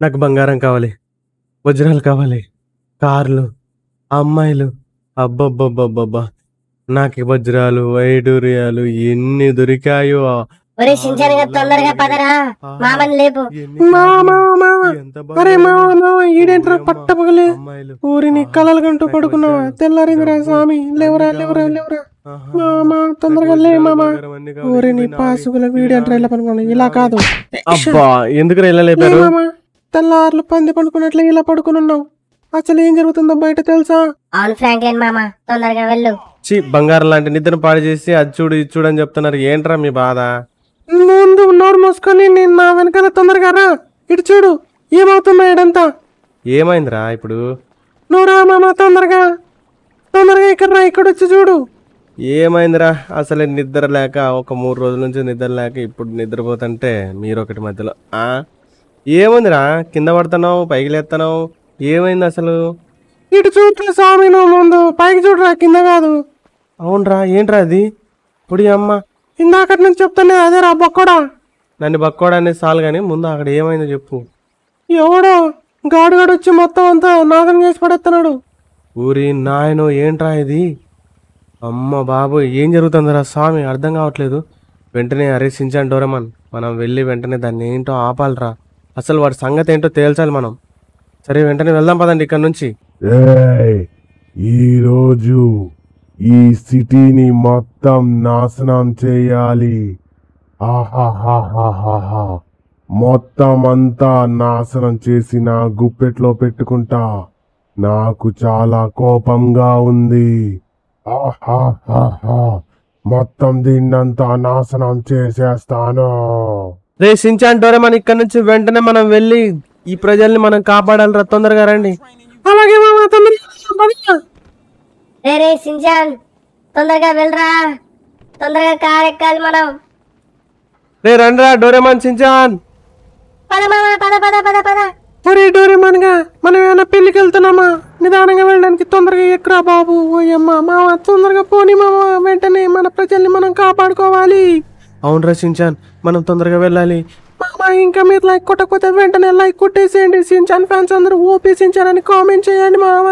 నాకు బంగారం కావాలి వజ్రాలు కావాలి కార్లు అమ్మాయిలు అబ్బబ్బబ్బబ్బబ్బా నాకు ఈ వజ్రాలు వైడూర్యాలు ఎన్ని దొరికాయో ఒరే సించాన్ గారు తొందరగా పదరా మామని లేపు ఎన్ని మామా మామ ఎంత అరే బంగారం. మామ మామ ఈడేంట్రా అమ్మా, పట్టపగలే అమ్మాయిలు ఊరిని కలలు గంటూ పడుకున్నావా తెల్లారిందిరా స్వామి లేవరా లేవరా లేవరా మామ తొందరగా లే మామ ఊరిని పాసుగుల వీడేంట్రా ఇలా పడుకున్నా ఇలా కాదు అబ్బా ఎందుకు ఇలా లే లేపారు మామ తెల్లార్లు పంది పడుకున్నట్లు ఇలా పడుకుని ఉన్నావు అసలు ఏం జరుగుతుందో బయట తెలుసా అవును ఫ్రాంక్లిన్ మామ తొందరగా వెళ్ళు చి బంగారం లాంటి నిద్రను పాడు చేసి అది చూడు ఇది చూడు అని చెప్తున్నారు ఏంట్రా మీ బాధ ముందు నోరు మూసుకొని నేను నా వెనకాల తొందరగా రా ఇటు చూడు ఏమవుతుందో ఇడంతా ఏమైందిరా ఇప్పుడు నువ్వు రా మామ తొందరగా తొందరగా ఇక్కడ రా ఇక్కడ వచ్చి చూడు ఏమైందిరా అసలే నిద్ర లేక ఒక మూడు రోజుల నుంచి నిద్ర లేక ఇప్పుడు నిద్రపోతుంటే మీరు ఒకటి మధ్యలో ఆ ఏముందిరా కింద పడుతున్నావు పైకి లేస్తున్నావు ఏమైంది అసలు ఇటు చూడరా స్వామి నువ్వు ముందు పైకి చూడరా కింద కాదు అవునరా ఏంట్రా అది ఇప్పుడు అమ్మ ఇందాకటి నుంచి చెప్తానే అదే రా బొక్కడా నన్ను బక్కోడానికి చాలు కానీ ముందు అక్కడ ఏమైందో చెప్పు ఎవడో గాడుగాడు వచ్చి మొత్తం అంతా నాగం చేసి పడేస్తున్నాడు ఊరి నాయనో ఏంట్రా ఇది అమ్మ బాబు ఏం జరుగుతుందిరా స్వామి అర్థం కావట్లేదు వెంటనే అరే సించాన్ డోరమన్ మనం వెళ్ళి వెంటనే దాన్ని ఏంటో ఆపాలిరా అసలు వాడి సంగతి ఏంటో తేల్చాలి మనం సరే వెంటనే వెళ్దాం పదండి ఇక్కడ నుంచి ఏయ్ ఈరోజు ఈ సిటీని మొత్తం నాశనం చేయాలి ఆహాహాహాహాహా మొత్తం అంతా నాశనం చేసి నా గుప్పెట్లో పెట్టుకుంటా నాకు చాలా కోపంగా ఉంది ఆహాహాహా మొత్తం దీన్నంతా నాశనం చేసేస్తాను రే సించాన్ డోరమన్ ఇక్కడ నుంచి వెంటనే మనం వెళ్ళి ఈ ప్రజల్ని మనం కాపాడాలిరా తొందరగా రండి అలాగే మామ తొందరగా పడరా. రే రే సించాన్ తొందరగా వెళ్ళరా తొందరగా కార్ ఎక్కాలి మనం రే రండ్రా డోరేమాన్ సించాన్ పద మామ పద పద పద పద ఒరే డోరేమాన్గా మనం ఏమైనా పెళ్లికి వెళ్తున్నామా నిదానంగా వెళ్ళడానికి తొందరగా ఎక్కరా బాబు ఓయమ్మ మామ తొందరగా పోని మామ వెంటనే మన ప్రజల్ని మనం కాపాడుకోవాలి అవునరా సించాన్ మనం తొందరగా వెళ్ళాలి మామ ఇంకా మీరు లైక్ కొట్టకపోతే వెంటనే లైక్ కొట్టేసేయండి సించాన్ ఫ్యాన్స్ అందరూ ఓపీ సించాన్ అని కామెంట్ చేయండి మామ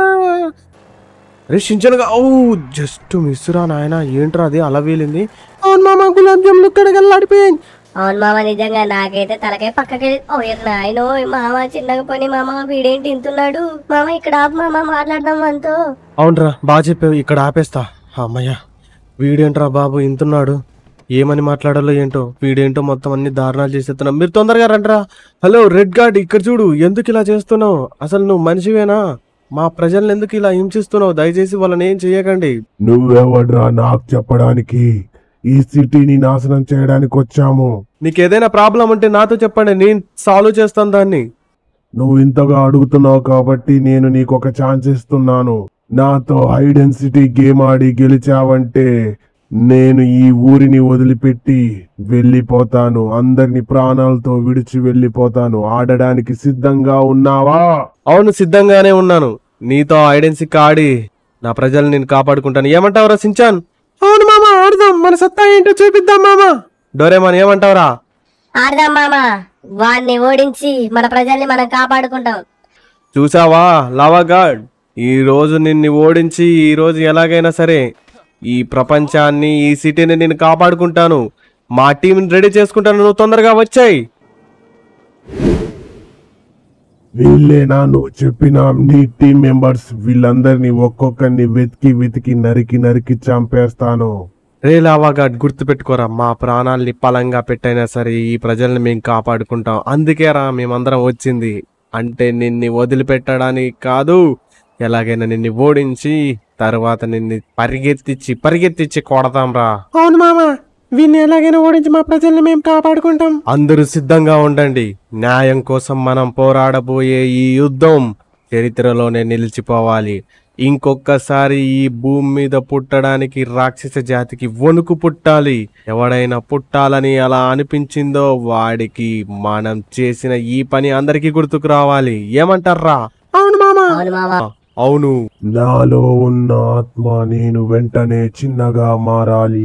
రే సించాన్ ఓ జస్ట్ మిస్రా నాయన ఏంట్రా అది అలా వీలింది అవును మామ గులాబ్ జాములు కడగల్లాడిపోయాయి అవును మామ నిజంగా నాకైతే తలకాయ పక్కకి ఓ నాయనో మామ చిన్నగా పోని మామ వీడేంటి ఇంతున్నాడు మామ ఇక్కడ ఆపు మామ మాట్లాడదాం మనతో అవునరా బాగా చెప్పావు ఇక్కడ ఆపేస్తా అమ్మయ్య వీడేంట్రా బాబు ఇంతున్నాడు ఏమని మాట్లాడాలో ఏంటో వీడేంటో మొత్తం అన్ని దారుణాలు చేసేస్తున్నావు మీరు తొందరగా రండ్రా హలో రెడ్ గార్డ్ ఇక్కడ చూడు ఎందుకు ఇలా చేస్తున్నావు అసలు నువ్వు మనిషివేనా మా ప్రజల్ని ఎందుకు ఇలా హింసిస్తున్నావు దయచేసి వాళ్ళని ఏం చేయకండి నువ్వెవడ్రా నాకు చెప్పడానికి ఈ సిటీని నాశనం చేయడానికి వచ్చాము నీకు ఏదైనా ప్రాబ్లం ఉంటే నాతో చెప్పండి నేను సాల్వ్ చేస్తాను దాన్ని నువ్వు ఇంతగా అడుగుతున్నావు కాబట్టి నేను నీకు ఒక ఛాన్స్ ఇస్తున్నాను నాతో హైడ్ అండ్ సిటీ గేమ్ ఆడి గెలిచావంటే నేను ఈ ఊరిని వదిలిపెట్టి వెళ్ళిపోతాను అందరిని ప్రాణాలతో విడిచి వెళ్ళిపోతాను ఆడడానికి సిద్ధంగా ఉన్నావా అవును సిద్ధంగానే ఉన్నాను నీతో ఐడెన్సిక్ ఆడి నా ప్రజల్ని నేను కాపాడుకుంటాను ఏమంటావురా సించాన్ అవును మామ ఆడదాం మన సత్తా ఏంటో చూపిద్దాం మామ డోరేమాన్ ఏమంటావురా ఆడదాం మామ వాడిని ఓడించి మన ప్రజల్ని మనం కాపాడుకుంటాం చూసావా లావాగాడ్ ఈ రోజు నిన్ను ఓడించి ఈ రోజు ఎలాగైనా సరే ఈ ప్రపంచాన్ని ఈ సిటీని నేను కాపాడుకుంటాను మా టీంని రెడీ చేసుకుంటాను నువ్వు తొందరగా వచ్చాయి వీళ్ళేనా నువ్వు చెప్పిన నీ టీం మెంబర్స్ వీళ్ళందరినీ ఒక్కొక్కరిని వెతికి వెతికి నరికి నరికి చంపేస్తాను రే లావాగాడ్ గుర్తుపెట్టుకోరా మా ప్రాణాల్ని పలంగా పెట్టైనా సరే ఈ ప్రజల్ని మేము కాపాడుకుంటాం అందుకేరా మేమందరం వచ్చింది అంటే నిన్ను వదిలిపెట్టడానికి కాదు ఎలాగైనా నిన్ను ఓడించి తర్వాత నిన్ను పరిగెత్తిచ్చి పరిగెత్తిచ్చి కొడతాం రా అవును మామ వీడిని ఎలాగైనా ఓడించి మా ప్రజల్ని మేము కాపాడుకుంటాం అందరూ సిద్ధంగా ఉండండి న్యాయం కోసం మనం పోరాడబోయే ఈ యుద్ధం చరిత్రలోనే నిలిచిపోవాలి ఇంకొకసారి ఈ భూమి మీద పుట్టడానికి రాక్షస జాతికి వణుకు పుట్టాలి ఎవడైనా పుట్టాలని అలా అనిపించిందో వాడికి మనం చేసిన ఈ పని అందరికీ గుర్తుకు రావాలి ఏమంటారా అవును మామ అవును మామ అవును నాలో ఉన్న ఆత్మ నేను వెంటనే చిన్నగా మారాలి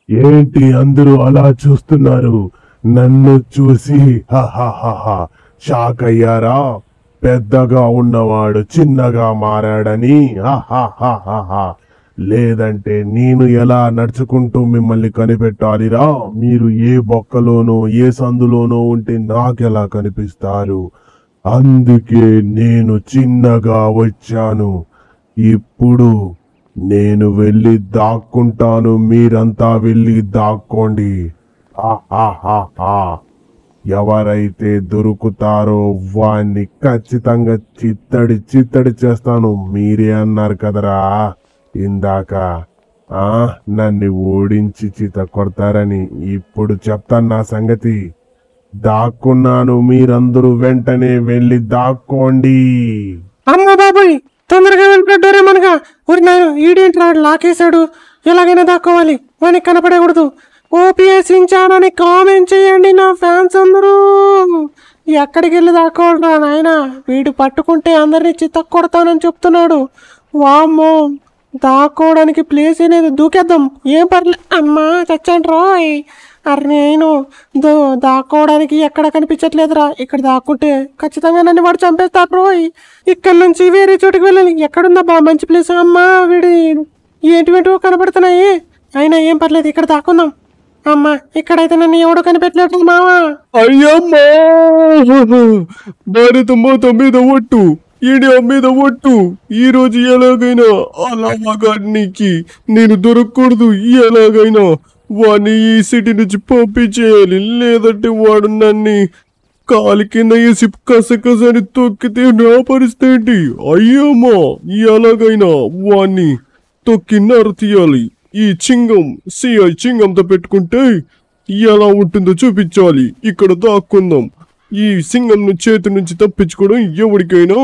ఏంటి అందరూ అలా చూస్తున్నారు నన్ను చూసి హహహహ షాక్ అయ్యారా పెద్దగా ఉన్నవాడు చిన్నగా మారాడని హహహహహ. లేదంటే నేను ఎలా నడుచుకుంటూ మిమ్మల్ని కనిపెట్టాలిరా మీరు ఏ బొక్కలోనో ఏ సందులోనో ఉంటే నాకెలా కనిపిస్తారు అందుకే నేను చిన్నగా వచ్చాను ఇప్పుడు నేను వెళ్ళి దాక్కుంటాను మీరంతా వెళ్ళి దాక్కోండి ఆహాహాహా. ఎవరైతే దొరుకుతారో వాణ్ణి ఖచ్చితంగా చిత్తడి చిత్తడి చేస్తాను మీరే అన్నారు కదరా ఇందాక ఆ నన్ను ఓడించి చిత కొడతారని ఇప్పుడు చెప్తాను నా సంగతి దాక్కున్నాను మీరందరూ వెంటనే వెళ్ళి దాక్కోండి అమ్మ బాబాయ్ తొందరగా వెళ్ళిపోయాడు మనగా ఊరి నాయన ఈడేంట్రా లాకేశాడు ఎలాగైనా దాక్కోవాలి వానికి కనపడకూడదు ఓపీఎస్ ఇంచానని కామెంట్ చేయండి నా ఫ్యాన్స్ అందరూ ఎక్కడికి వెళ్ళి దాక్కోవాలరా నాయన వీడు పట్టుకుంటే అందరినీ చిత్త కొడతానని చెప్తున్నాడు వామ్మో దాక్కోవడానికి ప్లేస్ అనేది దూకేద్దాం ఏం పర్లే అమ్మా చచ్చాను రోయ్ అరే నేను దో దాక్కోవడానికి ఎక్కడ కనిపించట్లేదురా ఇక్కడ దాక్కుంటే ఖచ్చితంగా నన్ను వాడు చంపేస్తారు రోయ్ ఇక్కడ నుంచి వేరే చోటుకి వెళ్ళాలి ఎక్కడుందబ్బా మంచి ప్లేస్ అమ్మా వీడి ఏంటివేంటివో కనపడుతున్నాయి అయినా ఏం పర్లేదు ఇక్కడ దాక్కుందాం అమ్మా ఇక్కడైతే నన్ను ఎవడో కనిపెట్టలేదు మావా అయ్యమ్మా భారత మాత మీద ఒట్టు ఇండియా మీద ఒట్టు ఈ రోజు ఎలాగైనా అలా మగాడికి నేను దొరకకూడదు ఎలాగైనా వాడిని ఈ సిటీ నుంచి పంపించేయాలి లేదంటే వాడు నన్ను కాలి కింద వేసి కసకసని తొక్కితే నా పరిస్థితి ఏంటి అయ్యమ్మా ఎలాగైనా వాణ్ణి తొక్కి నర తీయాలి ఈ చింగం సిఐ చింగంతో పెట్టుకుంటే ఎలా ఉంటుందో చూపించాలి ఇక్కడ దాక్కుందాం ఈ సింగం చేతి నుంచి తప్పించుకోవడం ఎవరికైనా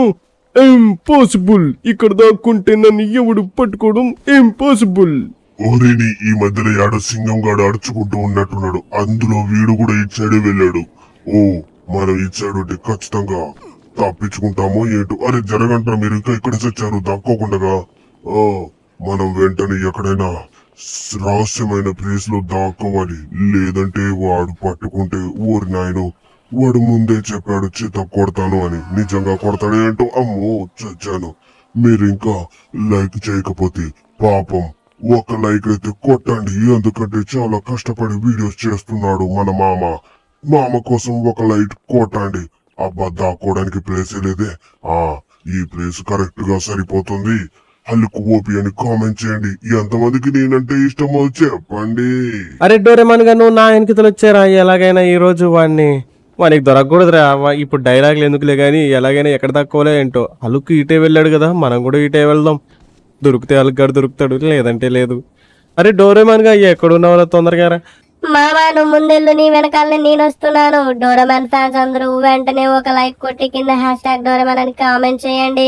ఇంపాసిబుల్ ఇక్కడ దాక్కుంటే నన్ను ఎవడు పట్టుకోవడం ఇంపాసిబుల్ ఓరేని ఈ మధ్యలో యాడో సింగం గాడు అడుచుకుంటూ ఉన్నట్టున్నాడు అందులో వీడు కూడా ఇటు సైడే వెళ్ళాడు ఓ మనం ఇటు సైడ్ ఉంటే ఖచ్చితంగా తప్పించుకుంటామో ఏంటో అరే జరగంటారా మీరు ఇంకా ఇక్కడ చచ్చారు దాక్కోకుండా ఆ మనం వెంటనే ఎక్కడైనా స్- రహస్యమైన ప్లేస్ లో దాక్కోవాలి లేదంటే వాడు పట్టుకుంటే ఊరి నాయను వాడు ముందే చెప్పాడు చేత కొడతాను అని నిజంగా కొడతాడే అంటూ అమ్మో చచ్చాను మీరు ఇంకా లైక్ చేయకపోతే పాపం ఒక లైక్ అయితే కొట్టండి ఎందుకంటే చాలా కష్టపడి వీడియోస్ చేస్తున్నాడు మన మామ మామ కోసం ఒక లైట్ కొట్టండి అబ్బా దాక్కోవడానికి ప్లేస్ లేదే ఆ ఈ ప్లేస్ కరెక్ట్ గా సరిపోతుంది హల్లుకు ఓపి అని కామెంట్ చేయండి ఎంతమందికి నేనంటే ఇష్టమో చెప్పండి అరే డోరేమాన్ గా నువ్వు నా వెనకతలు వచ్చారా ఎలాగైనా ఈ రోజు వాడిని వానికి దొరకకూడదురా వా- ఇప్పుడు డైలాగులు ఎందుకులే కానీ ఎలాగైనా ఎక్కడ తక్కువలే ఏంటో అలుక్కు ఇటే వెళ్ళాడు కదా మనం కూడా ఇటే వెళ్దాం దొరికితే అలుగ్గాడు దొరుకుతాడు లేదంటే లేదు అరే డోరేమాన్ గా ఎక్కడున్నావు తొందరగా రా మామా నువ్వు ముందెళ్ళు నీ వెనకాలనే నేను వస్తున్నాను డోరమాన్ ఫ్యాన్స్ అందరూ వెంటనే ఒక లైక్ కొట్టి కింద హ్యాష్ ట్యాగ్ డోరమాన్ అని కామెంట్ చేయండి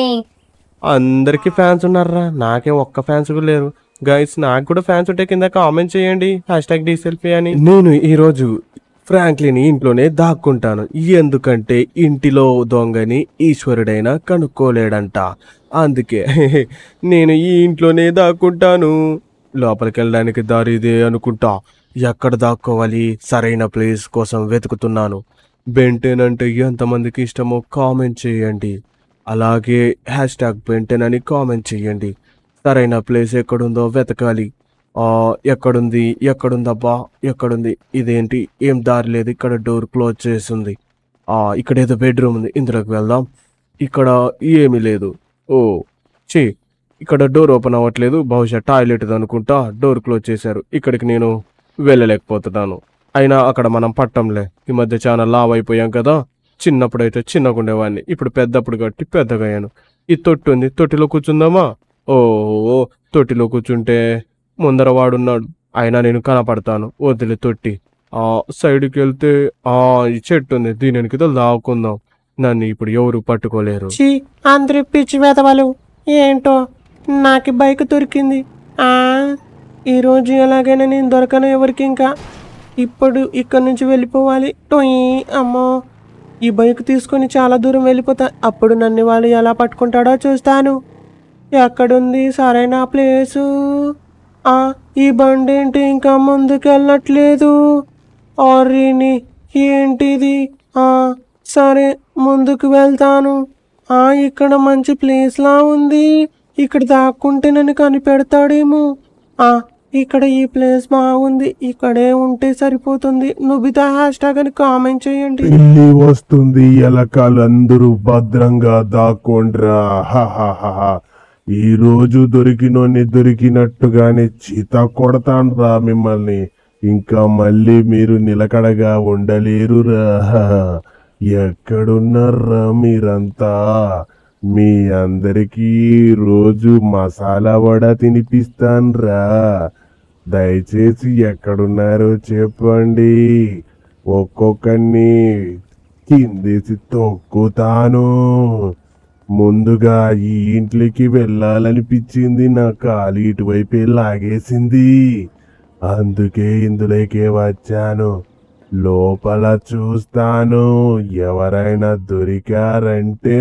అందరికి ఫ్యాన్స్ ఉన్నారా నాకే ఒక్క ఫ్యాన్స్ కూడా లేరు గైస్ నాకు కూడా ఫ్యాన్స్ ఉంటే కింద కామెంట్ చేయండి హ్యాష్ ట్యాగ్ డీసెల్ఫీ అని నేను ఈరోజు ఫ్రాంక్లిన్ ఇంట్లోనే దాక్కుంటాను ఎందుకంటే ఇంటిలో దొంగని ఈశ్వరుడైనా కనుక్కోలేడంట అందుకే నేను ఈ ఇంట్లోనే దాక్కుంటాను లోపలికి వెళ్ళడానికి దారి ఇదే అనుకుంటా ఎక్కడ దాక్కోవాలి సరైన ప్లేస్ కోసం వెతుకుతున్నాను బెంటెన్ అంటే ఎంతమందికి ఇష్టమో కామెంట్ చేయండి అలాగే హ్యాష్ ట్యాగ్ బెంటెన్ అని కామెంట్ చేయండి సరైన ప్లేస్ ఎక్కడుందో వెతకాలి ఆ, ఎక్కడుంది ఎక్కడుందబ్బా ఎక్కడుంది ఇదేంటి ఏం దారి లేదు ఇక్కడ డోర్ క్లోజ్ చేసింది ఆ, ఇక్కడ ఏదో బెడ్రూమ్ ఉంది ఇందులోకి వెళ్దాం ఇక్కడ ఏమీ లేదు ఓ చే ఇక్కడ డోర్ ఓపెన్ అవ్వట్లేదు బహుశా టాయిలెట్ అనుకుంటా డోర్ క్లోజ్ చేశారు ఇక్కడికి నేను వెళ్ళలేకపోతున్నాను అయినా అక్కడ మనం పట్టంలే ఈ మధ్య చాలా లావ్ అయిపోయాం కదా చిన్నప్పుడు అయితే చిన్నగా ఉండేవాడిని ఇప్పుడు పెద్దప్పుడు కట్టి పెద్దగా అయ్యాను ఈ తొట్టి ఉంది తొట్టిలో కూర్చుందామా ఓ తొట్టిలో కూర్చుంటే ముందర వాడున్నాడు అయినా నేను కనపడతాను వదిలే తొట్టి ఆ సైడ్కి వెళ్తే ఆ ఈ చెట్టు ఉంది దీని వెనక లాక్కుందాం నన్ను ఇప్పుడు ఎవరు పట్టుకోలేరు ఛీ అందరి పిచ్చి వెదవలు ఏంటో నాకు బైక్ దొరికింది ఆ ఈరోజు ఎలాగైనా నేను దొరకను ఎవరికి ఇంకా ఇప్పుడు ఇక్కడి నుంచి వెళ్ళిపోవాలి టొయ్ అమ్మో ఈ బైక్ తీసుకొని చాలా దూరం వెళ్ళిపోతా అప్పుడు నన్ను వాళ్ళు ఎలా పట్టుకుంటాడో చూస్తాను ఎక్కడుంది సరైన ప్లేసు ఆ ఈ బండి ఏంటి ఇంకా ముందుకెళ్ళట్లేదు ఆరిని ఏంటిది ఆ సరే ముందుకు వెళ్తాను ఆ ఇక్కడ మంచి ప్లేస్ లా ఉంది ఇక్కడ దాక్కుంటే నన్ను కనిపెడతాడేమో ఆ ఇక్కడ ఈ ప్లేస్ బాగుంది ఇక్కడే ఉంటే సరిపోతుంది నుబితా హ్యాష్ ట్యాగ్ అని కామెంట్ చేయండి పిల్లి వస్తుంది ఎలకలందరూ భద్రంగా దాక్కోండ్రా హాహాహా. ఈ రోజు దొరికినోని దొరికినట్టుగానే చీత కొడతాన్రా మిమ్మల్ని ఇంకా మళ్ళీ మీరు నిలకడగా ఉండలేరురా ఎక్కడున్నారా మీరంతా మీ అందరికీ రోజు మసాలా వడ తినిపిస్తాన్రా దయచేసి ఎక్కడున్నారో చెప్పండి ఒక్కొక్కరిని కిందేసి తొక్కుతాను ముందుగా ఈ ఇంట్లోకి వెళ్ళాలనిపించింది నా కాలు ఇటువైపే లాగేసింది అందుకే ఇందులోకే వచ్చాను లోపల చూస్తాను ఎవరైనా దొరికారంటే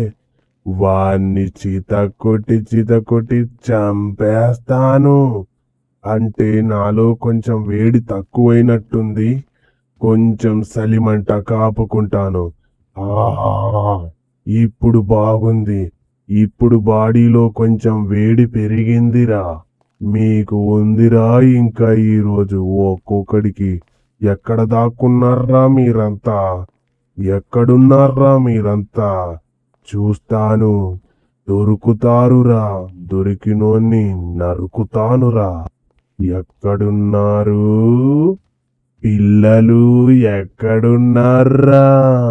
వాణ్ణి చీత కొట్టి చీత కొట్టి చంపేస్తాను అంటే నాలో కొంచెం వేడి తక్కువైనట్టుంది కొంచెం సలిమంట కాపుకుంటాను ఆహా ఇప్పుడు బాగుంది ఇప్పుడు బాడీలో కొంచెం వేడి పెరిగిందిరా మీకు ఉందిరా ఇంకా ఈరోజు ఒక్కొక్కడికి ఎక్కడ దాక్కున్నారా మీరంతా ఎక్కడున్నారా మీరంతా చూస్తాను దొరుకుతారురా దొరికినోన్ని నరుకుతానురా ఎక్కడున్నారు పిల్లలు ఎక్కడున్నారా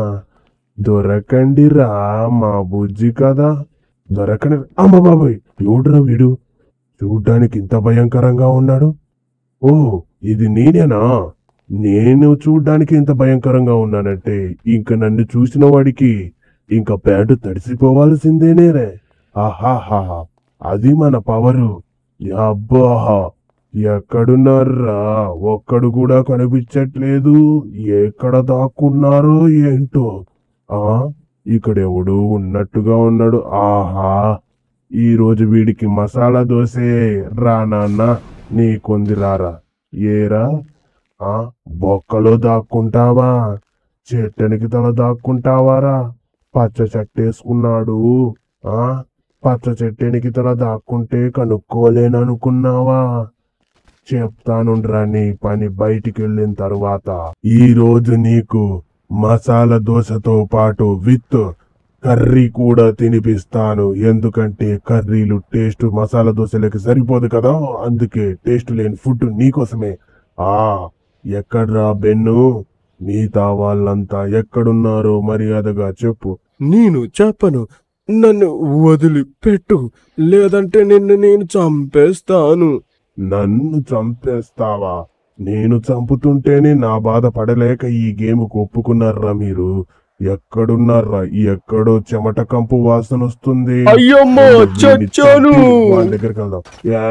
దొరకండిరా మా బుజ్జి కదా దొరకని అమ్మ బాబాయ్ ఎవడురా వీడు చూడ్డానికి ఇంత భయంకరంగా ఉన్నాడు ఓ ఇది నేనేనా నేను చూడ్డానికి ఇంత భయంకరంగా ఉన్నానంటే ఇంక నన్ను చూసిన వాడికి ఇంకా ప్యాంటు తడిసిపోవాల్సిందేనేరే ఆహాహా అది మన పవరు అబ్బా ఎక్కడున్నారా ఒక్కడు కూడా కనిపించట్లేదు ఎక్కడ దాక్కున్నారో ఏంటో ఆ ఇక్కడ ఎవడు ఉన్నట్టుగా ఉన్నాడు ఆహా ఈ రోజు వీడికి మసాలా దోసే రా నాన్న నీకుంది రారా ఏరా ఆ బొక్కలో దాక్కుంటావా చెట్టనికి తల దాక్కుంటావారా పచ్చ చెట్టేసుకున్నాడు ఆ పచ్చ చెట్టెనికి తల దాక్కుంటే కనుక్కోలేననుకున్నావా చెప్తానుండ్రా నీ పని బయటికి వెళ్ళిన తరువాత ఈ రోజు నీకు మసాలా దోశతో పాటు విత్ కర్రీ కూడా తినిపిస్తాను ఎందుకంటే కర్రీలు టేస్ట్ మసాలా దోశలకి సరిపోదు కదా అందుకే టేస్ట్ లేని ఫుడ్ నీకోసమే ఆ ఎక్కడ్రా బెన్ను మిగతా వాళ్ళంతా ఎక్కడున్నారో మర్యాదగా చెప్పు నేను చెప్పను నన్ను వదిలిపెట్టు లేదంటే నిన్ను నేను చంపేస్తాను నన్ను చంపేస్తావా నేను చంపుతుంటేనే నా బాధ పడలేక ఈ గేమ్కు ఒప్పుకున్నారా మీరు ఎక్కడున్నారా ఎక్కడో చెమట కంపు వాసన వస్తుంది అయ్యమ్మో వీడిని చచ్చాను చంపి వాళ్ళ దగ్గరికి వెళ్దాం యా.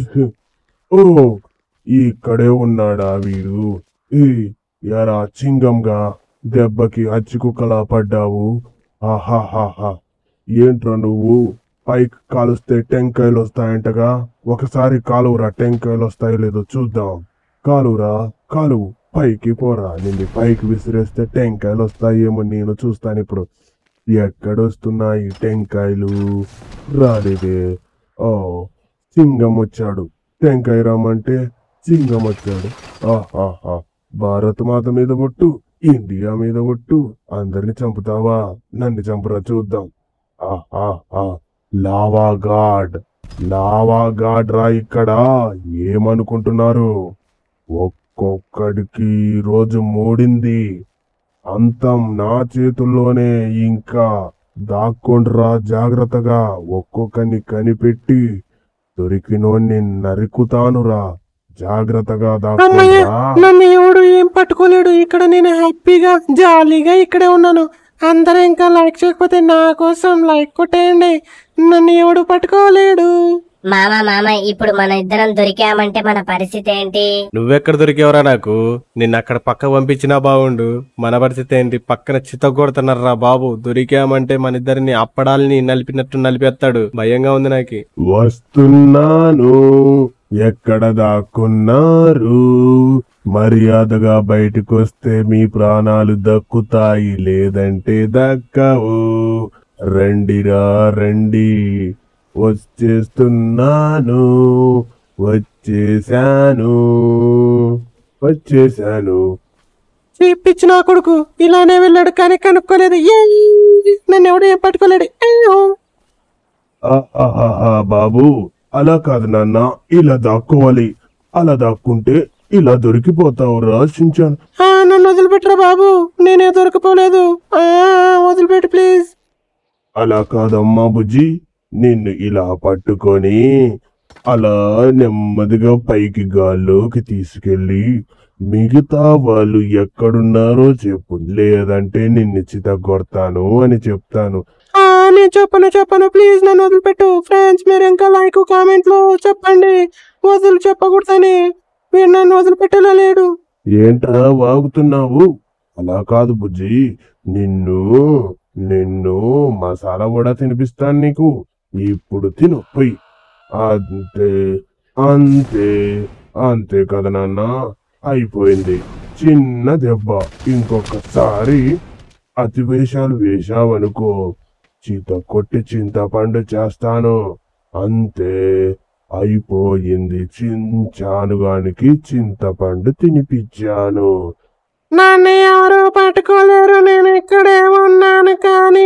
ఓ ఇక్కడే ఉన్నాడా వీడు ఈ ఎరా చింగంగా దెబ్బకి అచ్చి కుక్కలా పడ్డావు ఆహాహాహా ఏంట్రా నువ్వు పైకి కాలుస్తే టెంకాయలు వస్తాయంటగా ఒకసారి కాలువురా టెంకాయలు వస్తాయో లేదో చూద్దాం కాలువురా కాలువు పైకి పోరా నిన్ను పైకి విసిరేస్తే టెంకాయలు వస్తాయేమో నేను చూస్తాను ఇప్పుడు ఎక్కడొస్తున్నాయి టెంకాయలు రాలేదే ఓ సింగం వచ్చాడు టెంకాయ రమ్మంటే సింగం వచ్చాడు ఆహాహా భారత్ మాత మీద ఒట్టు ఇండియా మీద ఒట్టు అందరిని చంపుతావా నన్ను చంపురా చూద్దాం ఆహాహా లావా గాడ్ లావా గాడ్ రా ఇక్కడ ఏమనుకుంటున్నారు ఒక్కొక్కడికి ఈ రోజు మూడింది అంతం నా చేతుల్లోనే ఇంకా దాక్కొండ్రా జాగ్రత్తగా ఒక్కొక్కరిని కనిపెట్టి దొరికినోన్ని నరుకుతానురా జాగ్రత్తగా అమ్మయ్య దాక్కొండ్రా నన్ను ఎవడు ఏం పట్టుకోలేడు ఇక్కడ నేను హ్యాపీగా జాలీగా ఇక్కడే ఉన్నాను అందరూ ఇంకా లైక్ చేయకపోతే నా కోసం లైక్ కొట్టేయండి నన్ను ఎవడు పట్టుకోలేడు మామ మామ ఇప్పుడు మన ఇద్దరం దొరికామంటే మన పరిస్థితి ఏంటి నువ్వెక్కడ దొరికేవరా నాకు నిన్ను అక్కడ పక్క పంపించినా బాగుండు మన పరిస్థితి ఏంటి పక్కన చిత్త కొడుతున్నారా బాబు దొరికామంటే మన ఇద్దరిని అప్పడాలని నలిపినట్టు నలిపేస్తాడు భయంగా ఉంది నాకు వస్తున్నాను ఎక్కడ దాక్కున్నారు మర్యాదగా బయటకొస్తే మీ ప్రాణాలు దక్కుతాయి లేదంటే దక్కవు రండిరా రండి వచ్చేస్తున్నాను వచ్చేసాను వచ్చేసాను పిచ్చి నా కొడుకు ఇలానే వెళ్ళాడు కానీ కనుక్కోలేదు ఏ నన్ను ఎవడు ఏం పట్టుకోలేడు అయ్యో. ఆహాహాహా, బాబు అలా కాదు నాన్న ఇలా దాక్కోవాలి అలా దాక్కుంటే ఇలా దొరికిపోతావు రాసించాను ఆ, నన్ను వదిలిపెట్టరా బాబు నేనే దొరకపోలేదు ఆ, వదిలిపెట్టు ప్లీజ్ అలా కాదమ్మా బుజ్జి నిన్ను ఇలా పట్టుకొని అలా నెమ్మదిగా పైకి గాల్లోకి తీసుకెళ్ళి మిగతా వాళ్ళు ఎక్కడున్నారో చెప్పు లేదంటే నిన్ను చితగొడతాను అని చెప్తాను ఆ, నేను చెప్పను చెప్పను ప్లీజ్ నన్ను వదిలిపెట్టు ఫ్రెండ్స్ మీరు ఇంకా లైక్ కామెంట్ లో చెప్పండి వదిలి చెప్పకూడదని మీరు నన్ను వదిలిపెట్టేలా లేడు ఏంట్రా వాగుతున్నావు అలా కాదు బుజ్జి నిన్ను నిన్ను మసాలా కూడా తినిపిస్తాను నీకు ఇప్పుడు తిను పొయ్యి అంతే అంతే అంతే కదా నాన్న అయిపోయింది చిన్న దెబ్బ ఇంకొకసారి అతి వేషాలు వేశావనుకో చీత కొట్టి చింతపండు చేస్తాను అంతే అయిపోయింది చించానుగానికి చింతపండు తినిపించాను నన్ను ఎవరు పట్టుకోలేరు నేను ఇక్కడే ఉన్నాను కానీ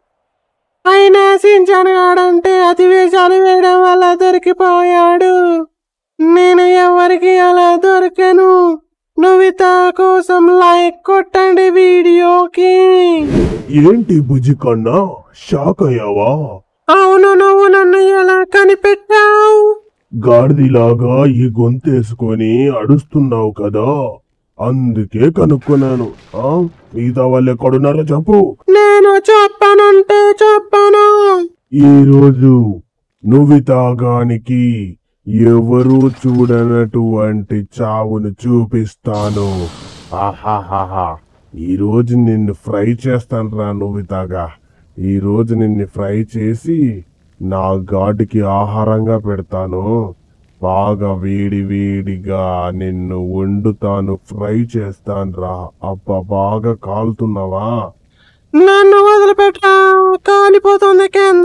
అయినా సించాను ఆడంటే అతి వేషాలు వేయడం వల్ల దొరికిపోయాడు నేను ఎవరికి అలా దొరకను నువ్విత కోసం లైక్ కొట్టండి వీడియోకి ఏంటి బుజ్జి కన్నా షాక్ అయ్యావా అవును నువ్వు నన్ను ఎలా కనిపెట్టావు గాడిదిలాగా ఈ గొంతేసుకొని అడుస్తున్నావు కదా అందుకే కనుక్కున్నాను ఆ మిగతా వాళ్ళు ఎక్కడున్నారో చెప్పు నేను చెప్పనంటే చెప్పను ఈ రోజు నువ్వు తాగానికి ఎవరు చూడనటువంటి చావును చూపిస్తాను ఆహాహాహా ఈ రోజు నిన్ను ఫ్రై చేస్తాను రా నువ్వు తాగా ఈ రోజు నిన్ను ఫ్రై చేసి నా గాడికి ఆహారంగా పెడతాను బాగా వేడి వేడిగా నిన్ను వండుతాను ఫ్రై చేస్తాను రా అబ్బా బాగా కాలుతున్నావా నన్ను వదిలిపెట్టా కాలిపోతుంది కింద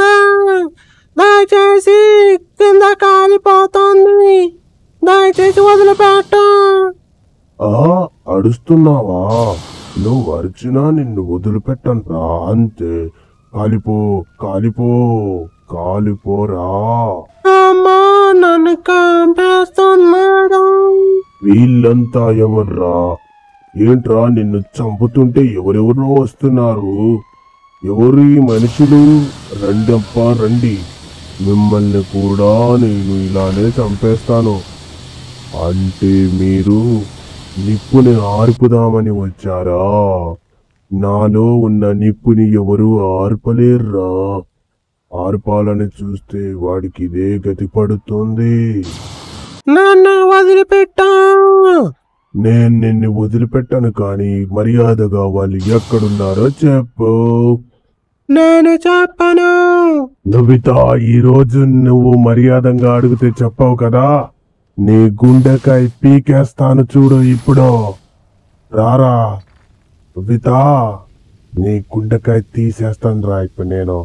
దయచేసి కింద కాలిపోతుంది దయచేసి వదిలిపెట్టు ఆ అడుస్తున్నావా నువ్వు అరిచినా నిన్ను వదిలిపెట్టను రా అంతే కాలిపో కాలిపో కాలిపోరా అమ్మా నన్ను కాంపేస్తున్నాడు వీళ్ళంతా ఎవర్రా ఏంట్రా నిన్ను చంపుతుంటే ఎవరెవరో వస్తున్నారు ఎవరు ఈ మనుషులు రండప్పా రండి మిమ్మల్ని కూడా నేను ఇలానే చంపేస్తాను అంటే మీరు నిప్పుని ఆర్పుదామని వచ్చారా నాలో ఉన్న నిప్పుని ఎవరు ఆర్పలేర్రా ఆర్పాలని చూస్తే వాడికి ఇదే గతి పడుతుంది నన్ను వదిలిపెట్టా నేను నిన్ను వదిలిపెట్టను కానీ మర్యాదగా వాళ్ళు ఎక్కడున్నారో చెప్పు నేను చెప్పను నవితా ఈ రోజు నువ్వు మర్యాదంగా అడిగితే చెప్పావు కదా నీ గుండెకాయ పీకేస్తాను చూడు ఇప్పుడు రారా నవితా నీ గుండెకాయ తీసేస్తాను రా ఇప్పుడు నేను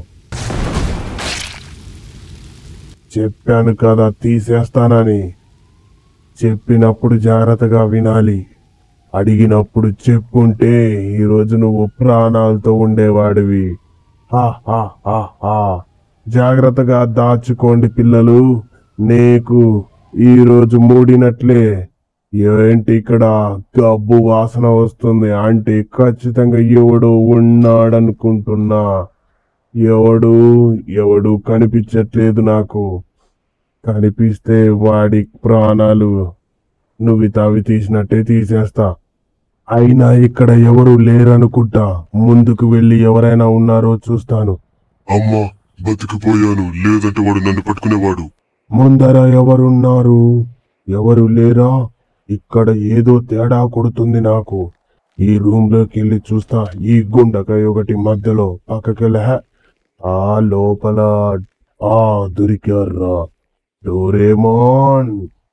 చెప్పాను కదా తీసేస్తానని చెప్పినప్పుడు జాగ్రత్తగా వినాలి అడిగినప్పుడు చెప్పుంటే ఈరోజు నువ్వు ప్రాణాలతో ఉండేవాడివి హా, హా, హా, హా. జాగ్రత్తగా దాచుకోండి పిల్లలు నీకు ఈరోజు మూడినట్లే ఏంటి ఇక్కడ గబ్బు వాసన వస్తుంది అంటే ఖచ్చితంగా ఎవడు ఉన్నాడనుకుంటున్నా ఎవడు ఎవడు కనిపించట్లేదు నాకు కనిపిస్తే వాడి ప్రాణాలు నువ్వు తవి తీసినట్టే తీసేస్తా అయినా ఇక్కడ ఎవరు లేరనుకుంటా ముందుకు వెళ్ళి ఎవరైనా ఉన్నారో చూస్తాను అమ్మా బతికిపోయాను లేదంటే వాడు నన్ను పట్టుకునేవాడు ముందర ఎవరున్నారు ఎవరు లేరా ఇక్కడ ఏదో తేడా కొడుతుంది నాకు ఈ రూమ్ లోకి వెళ్ళి చూస్తా ఈ గుండకాయ ఒకటి మధ్యలో పక్కకెళ్ళ ఆ లోపల ఆ దొరికారా డోరేమాన్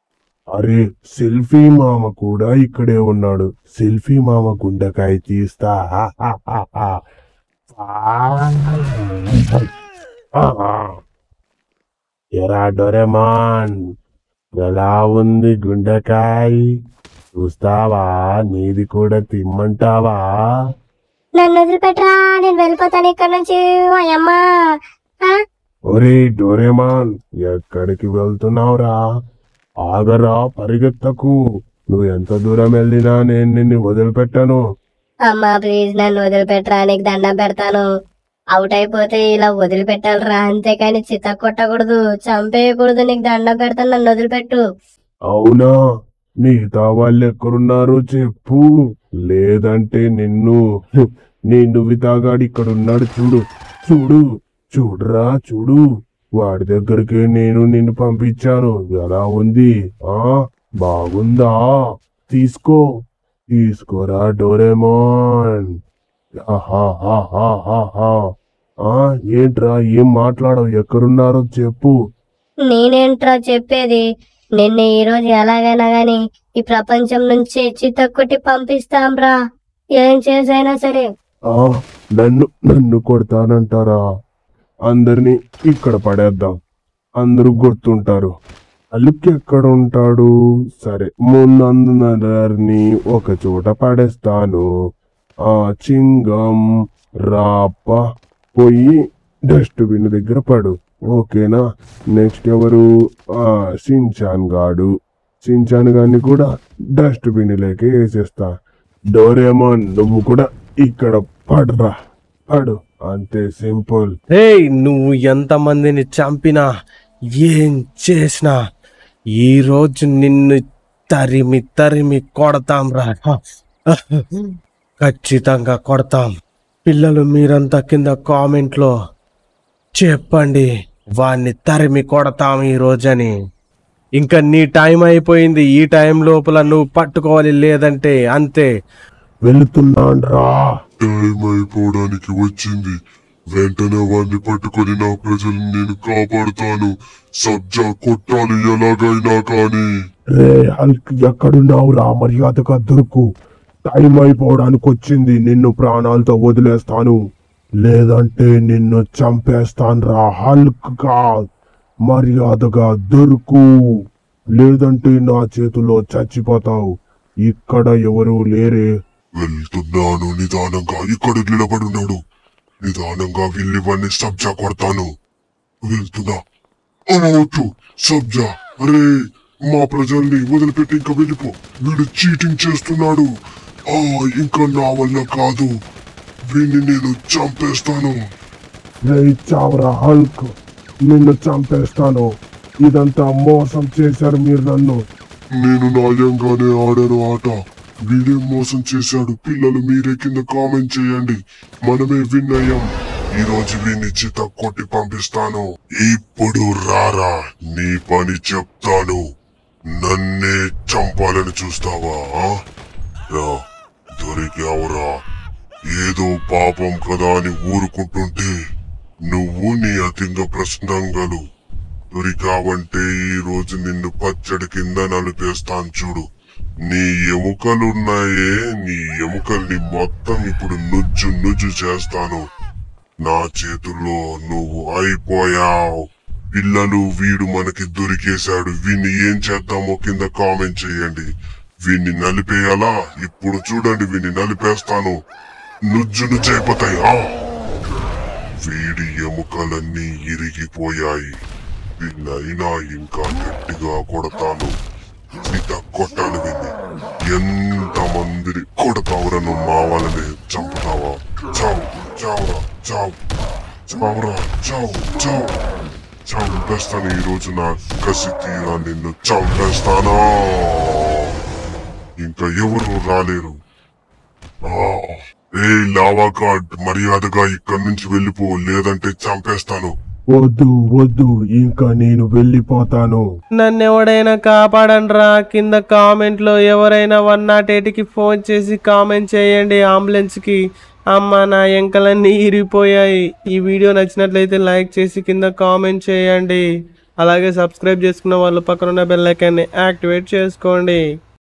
అరే సెల్ఫీ మామ కూడా ఇక్కడే ఉన్నాడు సెల్ఫీ మామ గుండెకాయ తీస్తా ఎరా డొరెమాన్ ఎలా ఉంది గుండెకాయ చూస్తావా నీది కూడా తిమ్మంటావా నన్ను వదిలిపెట్టరా నేను వెళ్ళిపోతాను ఇక్కడ నుంచి అమ్మ ఒరే డోరేమాన్ ఎక్కడికి వెళ్తున్నావురా ఆగరా పరిగెత్తకు నువ్వు ఎంత దూరం వెళ్ళినా నేను నిన్ను వదిలిపెట్టను అమ్మా ప్లీజ్ నన్ను వదిలిపెట్టరా నీకు దండం పెడతాను అవుట్ అయిపోతే ఇలా వదిలిపెట్టాలరా అంతేకాని చిత్త కొట్టకూడదు చంపేయకూడదు నీకు దండం పెడతాను నన్ను వదిలిపెట్టు అవునా మిగతా వాళ్ళు ఎక్కడున్నారో చెప్పు లేదంటే నిన్ను నిన్ను వితాగాడు ఇక్కడ ఉన్నాడు చూడు చూడు చూడురా చూడు వాడి దగ్గరికి నేను నిన్ను పంపించాను ఎలా ఉంది ఆ బాగుందా తీసుకో తీసుకోరా డోరేమాన్ ఆహాహాహాహా. ఆ ఏంట్రా ఏం మాట్లాడవు ఎక్కడున్నారో చెప్పు నేనేంట్రా చెప్పేది నిన్ను ఈ రోజు ఎలాగైనా గాని ఈ ప్రపంచం నుంచి చిత్త కొట్టి పంపిస్తాంరా ఏం చేసైనా సరే ఆ నన్ను నన్ను కొడతానంటారా అందరినీ ఇక్కడ పడేద్దాం అందరూ గుర్తుంటారు అలుక్ ఎక్కడ ఉంటాడు సరే ముందందరిని ఒక చోట పడేస్తాను ఆ చింగం రాప పోయి డస్ట్బిన్ దగ్గర పడు ఓకేనా నెక్స్ట్ ఎవరు ఆ సించాన్ గాడు సించాన్ గారిని కూడా డస్ట్బిన్ లేక వేసేస్తా డోరేమోన్ నువ్వు కూడా ఇక్కడ పడరా పడు అంతే సింపుల్ ఏయ్ నువ్వు ఎంతమందిని చంపినా ఏం చేసినా ఈ రోజు నిన్ను తరిమి తరిమి కొడతాం రా ఖచ్చితంగా కొడతాం పిల్లలు మీరంతా కింద కామెంట్లో చెప్పండి వాణ్ణి తరిమి కొడతాం ఈ రోజని ఇంకా నీ టైం అయిపోయింది ఈ టైం లోపల నువ్వు పట్టుకోవాలి లేదంటే అంతే వెళుతున్నాన్రా టైం అయిపోవడానికి వచ్చింది వెంటనే వాడిని పట్టుకొని నా ప్రజలను నేను కాపాడుతాను సబ్జా కొట్టాలి ఎలాగైనా కానీ రే హల్క్ ఎక్కడున్నావురా మర్యాదగా దొరుకు టైం అయిపోవడానికి వచ్చింది నిన్ను ప్రాణాలతో వదిలేస్తాను లేదంటే నిన్ను చంపేస్తాన్రా హల్క్ గా మర్యాదగా దొరుకు లేదంటే నా చేతిలో చచ్చిపోతావు ఇక్కడ ఎవరు లేరే వెళ్తున్నాను నిదానంగా ఇక్కడ నిలబడున్నాడు నిదానంగా వెళ్ళి వాడిని సబ్జా కొడతాను వెళ్తున్నా అమ్మవచ్చు సబ్జా అరే మా ప్రజల్ని వదిలిపెట్టి ఇంకా వెళ్ళిపో వీడు చీటింగ్ చేస్తున్నాడు ఆ ఇంకా నా వల్ల కాదు వీడిని నేను చంపేస్తాను రే చావరా హల్క్ నిన్ను చంపేస్తాను ఇదంతా మోసం చేశారు మీరు నన్ను నేను న్యాయంగానే ఆడాను ఆట వీడే మోసం చేశాడు పిల్లలు మీరే కింద కామెంట్ చేయండి మనమే విన్ అయ్యాం ఈ రోజు వీడిని చిత కొట్టి పంపిస్తాను ఇప్పుడు రారా నీ పని చెప్తాను నన్నే చంపాలని చూస్తావా ఆ? రా దొరికావురా ఏదో పాపం కదా అని ఊరుకుంటుంటే నువ్వు నీ అతింగ ప్రశ్నంగలు దొరికావంటే ఈ రోజు నిన్ను పచ్చడి కింద నలిపేస్తాను చూడు నీ ఎముకలున్నాయే నీ ఎముకల్ని మొత్తం ఇప్పుడు నుజ్జు నుజ్జు చేస్తాను నా చేతుల్లో నువ్వు అయిపోయావు పిల్లలు వీడు మనకి దొరికేశాడు వీణ్ణి ఏం చేద్దామో కింద కామెంట్ చేయండి వీణ్ణి నలిపేయాలా ఇప్పుడు చూడండి వీణ్ణి నలిపేస్తాను నుజ్జు నుజ్జు అయిపోతాయి ఆ! వీడి ఎముకలన్నీ ఇరిగిపోయాయి వీళ్ళైనా ఇంకా గట్టిగా కొడతాను సీత కొట్టాలి వీణ్ణి ఎంత మందిని కొడతావురా నువ్వు మా వాళ్ళని చంపుతావా చావు చావురా చావు చావురా చావు చావు చంపేస్తాను ఈ రోజు నా కసి తీరా నిన్ను చంపేస్తానా ఇంకా ఎవరు రాలేరు ఆ, ఏ లావా కార్డ్ మర్యాదగా ఇక్కడి నుంచి వెళ్ళిపో లేదంటే చంపేస్తాను వద్దు వద్దు ఇంకా నేను వెళ్ళిపోతాను నన్ను ఎవడైనా కాపాడండ్రా కింద కామెంట్లో ఎవరైనా వన్ నాట్ ఎయిట్కి ఫోన్ చేసి కామెంట్ చేయండి అంబులెన్స్కి అమ్మ నా ఎంకలన్నీ ఇరిగిపోయాయి ఈ వీడియో నచ్చినట్లయితే లైక్ చేసి కింద కామెంట్ చేయండి అలాగే సబ్స్క్రైబ్ చేసుకున్న వాళ్ళు పక్కన ఉన్న బెల్ ఐకాన్ని యాక్టివేట్ చేసుకోండి